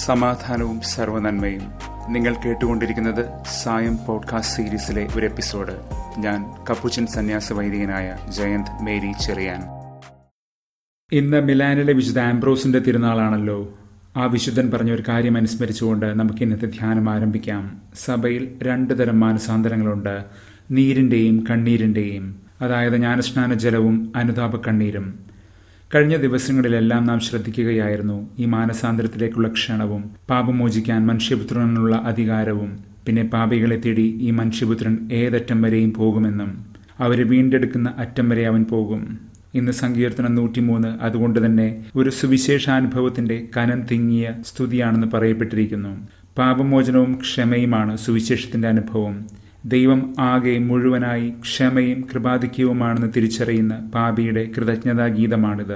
സമാധാനവും സർവനന്മയും നിങ്ങൾ കേട്ടുകൊണ്ടിരിക്കുന്നത് സായം പോഡ്കാസ്റ്റ് സീരീസിലെ ഒരു എപ്പിസോഡ് ഞാൻ കപ്പുച്ചൻ സന്യാസ വൈദികനായ ജയന്ത് മേരി ചെറിയാൻ ഇന്ന് മിലാനിലെ വിശുദ്ധ ആംബ്രോസിന്റെ തിരുനാളാണല്ലോ ആ വിശുദ്ധൻ പറഞ്ഞ ഒരു കാര്യം അനുസ്മരിച്ചുകൊണ്ട് നമുക്ക് ഇന്നത്തെ ധ്യാനം ആരംഭിക്കാം സഭയിൽ രണ്ടു തരം മാനസാന്തരങ്ങളുണ്ട് നീരിന്റെയും കണ്ണീരിന്റെയും അതായത് ജ്ഞാനസ്നാന ജലവും അനുതാപ കണ്ണീരും കഴിഞ്ഞ ദിവസങ്ങളിലെല്ലാം നാം ശ്രദ്ധിക്കുകയായിരുന്നു ഈ മാനസാന്തരത്തിലേക്കുള്ള ക്ഷണവും പാപമോചിക്കാൻ മനുഷ്യപുത്രനുള്ള അധികാരവും പിന്നെ പാപികളെ തേടി ഈ മനുഷ്യപുത്രൻ ഏതറ്റം വരെയും പോകുമെന്നും അവരെ വീണ്ടെടുക്കുന്ന അറ്റം വരെ അവൻ പോകും ഇന്ന് സങ്കീർത്തനം നൂറ്റിമൂന്ന് അതുകൊണ്ട് തന്നെ ഒരു സുവിശേഷാനുഭവത്തിന്റെ കനം തിങ്ങിയ സ്തുതിയാണെന്ന് പറയപ്പെട്ടിരിക്കുന്നു പാപമോചനവും ക്ഷമയുമാണ് സുവിശേഷത്തിന്റെ അനുഭവം ദൈവം ആകെ മുഴുവനായി ക്ഷമയും കൃപാധിക്യവുമാണെന്ന് തിരിച്ചറിയുന്ന പാപിയുടെ കൃതജ്ഞതാ ഗീതമാണിത്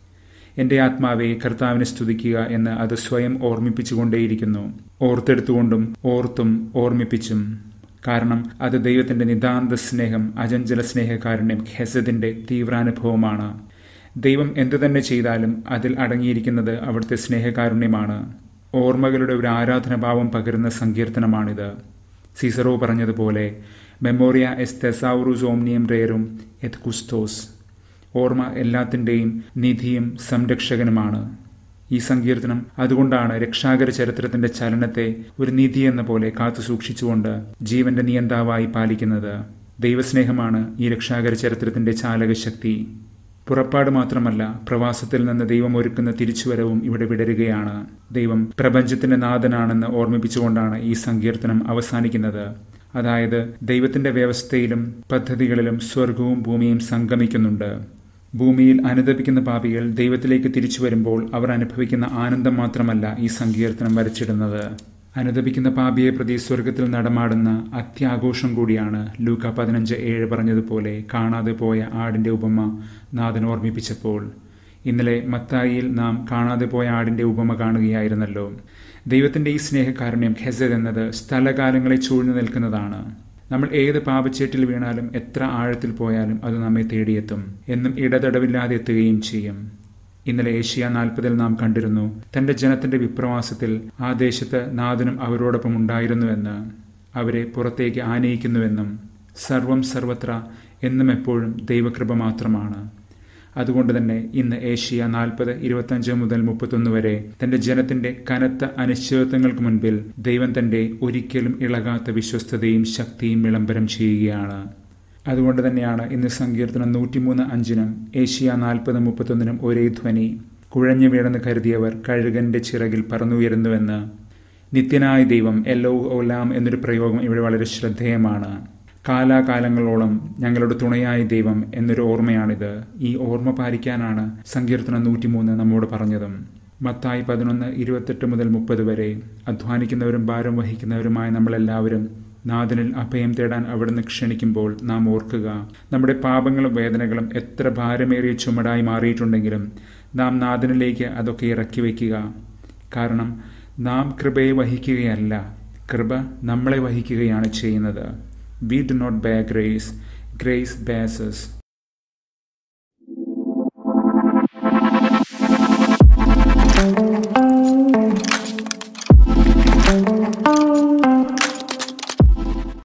എന്റെ ആത്മാവെ കർത്താവിനെ സ്തുതിക്കുക എന്ന് അത് സ്വയം ഓർമ്മിപ്പിച്ചുകൊണ്ടേയിരിക്കുന്നു ഓർത്തെടുത്തുകൊണ്ടും ഓർത്തും ഓർമ്മിപ്പിച്ചും കാരണം അത് ദൈവത്തിന്റെ നിതാന്ത സ്നേഹം അജഞ്ചല സ്നേഹകാരുണ്യം ഖെസദിന്റെ തീവ്രാനുഭവമാണ് ദൈവം എന്തു തന്നെ ചെയ്താലും അതിൽ അടങ്ങിയിരിക്കുന്നത് അവിടുത്തെ സ്നേഹകാരുണ്യമാണ് ഓർമ്മകളുടെ ഒരു ആരാധനഭാവം പകരുന്ന സങ്കീർത്തനമാണിത് സീസറോ പറഞ്ഞതുപോലെ മെമ്മോറിയ എസ് തെസാവുറുസ് ഓംനിയം റേറും എത് കുസ്തോസ് ഓർമ്മ എല്ലാത്തിൻ്റെയും നിധിയും സംരക്ഷകനുമാണ് ഈ സങ്കീർത്തനം അതുകൊണ്ടാണ് രക്ഷാകര ചരിത്രത്തിന്റെ ചലനത്തെ ഒരു നിധി എന്ന പോലെ കാത്തു സൂക്ഷിച്ചുകൊണ്ട് ജീവന്റെ നിയന്താവായി പാലിക്കുന്നത് ദൈവസ്നേഹമാണ് ഈ രക്ഷാകര ചരിത്രത്തിന്റെ ചാലകശക്തി പുറപ്പാട് മാത്രമല്ല പ്രവാസത്തിൽ നിന്ന് ദൈവം ഒരുക്കുന്ന തിരിച്ചുവരവും ഇവിടെ വിടരുകയാണ് ദൈവം പ്രപഞ്ചത്തിന്റെ നാഥനാണെന്ന് ഓർമ്മിപ്പിച്ചുകൊണ്ടാണ് ഈ സങ്കീർത്തനം അവസാനിക്കുന്നത് അതായത് ദൈവത്തിന്റെ വ്യവസ്ഥയിലും പദ്ധതികളിലും സ്വർഗവും ഭൂമിയും സംഗമിക്കുന്നുണ്ട് ഭൂമിയിൽ അനുദപിക്കുന്ന പാപികൾ ദൈവത്തിലേക്ക് തിരിച്ചു വരുമ്പോൾ അവർ അനുഭവിക്കുന്ന ആനന്ദം മാത്രമല്ല ഈ സങ്കീർത്തനം വരച്ചിടുന്നത് അനുദപിക്കുന്ന പാപിയെ പ്രതി സ്വർഗത്തിൽ നടമാടുന്ന അത്യാഘോഷം കൂടിയാണ് ലൂക്ക പതിനഞ്ച് ഏഴ് പറഞ്ഞതുപോലെ കാണാതെ പോയ ആടിന്റെ ഉപമ നാഥൻ ഓർമ്മിപ്പിച്ചപ്പോൾ ഇന്നലെ മത്തായിയിൽ നാം കാണാതെ പോയ ആടിന്റെ ഉപമ കാണുകയായിരുന്നല്ലോ ദൈവത്തിന്റെ ഈ സ്നേഹകാരുണ്യം ഖെസദ് എന്നത് സ്ഥലകാലങ്ങളെ ചൂഴ്ന്നു നിൽക്കുന്നതാണ് നമ്മൾ ഏത് പാപച്ചേറ്റിൽ വീണാലും എത്ര ആഴത്തിൽ പോയാലും അത് നമ്മെ തേടിയെത്തും എന്നും ഇടതടവില്ലാതെ എത്തുകയും ചെയ്യും ഇന്നലെ ഏഷ്യ നാൽപ്പതിൽ നാം കണ്ടിരുന്നു തന്റെ ജനത്തിന്റെ വിപ്രവാസത്തിൽ ആ ദേശത്ത് നാഥനും അവരോടൊപ്പം ഉണ്ടായിരുന്നുവെന്ന് അവരെ പുറത്തേക്ക് ആനയിക്കുന്നുവെന്നും സർവം സർവത്ര എന്നും എപ്പോഴും ദൈവകൃപ മാത്രമാണ് അതുകൊണ്ട് തന്നെ ഇന്ന് ഏഷ്യ നാൽപ്പത് ഇരുപത്തഞ്ച് മുതൽ മുപ്പത്തൊന്ന് വരെ തന്റെ ജനത്തിന്റെ കനത്ത അനിശ്ചിതത്വങ്ങൾക്ക് മുൻപിൽ ദൈവം തന്റെ ഒരിക്കലും ഇളകാത്ത വിശ്വസ്തതയും ശക്തിയും വിളംബരം ചെയ്യുകയാണ് അതുകൊണ്ട് തന്നെയാണ് ഇന്ന് സങ്കീർത്തനം നൂറ്റിമൂന്ന് അഞ്ചിനും ഏഷ്യ നാൽപ്പത് മുപ്പത്തൊന്നിനും ഒരേ ധ്വനി കുഴഞ്ഞു വീണെന്ന് കരുതിയവർ കഴുകന്റെ ചിറകിൽ പറന്നുയരുന്നുവെന്ന് നിത്യനായ ദൈവം എല്ലോ ഓലാം എന്നൊരു പ്രയോഗം ഇവിടെ വളരെ ശ്രദ്ധേയമാണ് കാലാകാലങ്ങളോളം ഞങ്ങളുടെ തുണയായ ദൈവം എന്നൊരു ഓർമ്മയാണിത് ഈ ഓർമ്മ പാലിക്കാനാണ് സങ്കീർത്തനം നൂറ്റിമൂന്ന് നമ്മോട് പറഞ്ഞതും മത്തായി പതിനൊന്ന് ഇരുപത്തെട്ട് മുതൽ മുപ്പത് വരെ അധ്വാനിക്കുന്നവരും ഭാരം വഹിക്കുന്നവരുമായ നമ്മളെല്ലാവരും നാഥനിൽ അഭയം തേടാൻ അവിടുന്ന് ക്ഷണിക്കുമ്പോൾ നാം ഓർക്കുക നമ്മുടെ പാപങ്ങളും വേദനകളും എത്ര ഭാരമേറിയ ചുമടായി മാറിയിട്ടുണ്ടെങ്കിലും നാം നാഥനിലേക്ക് അതൊക്കെ ഇറക്കി വയ്ക്കുക കാരണം നാം കൃപയെ വഹിക്കുകയല്ല കൃപ നമ്മളെ വഹിക്കുകയാണ് ചെയ്യുന്നത് we do not bear grace, grace bears us. thank you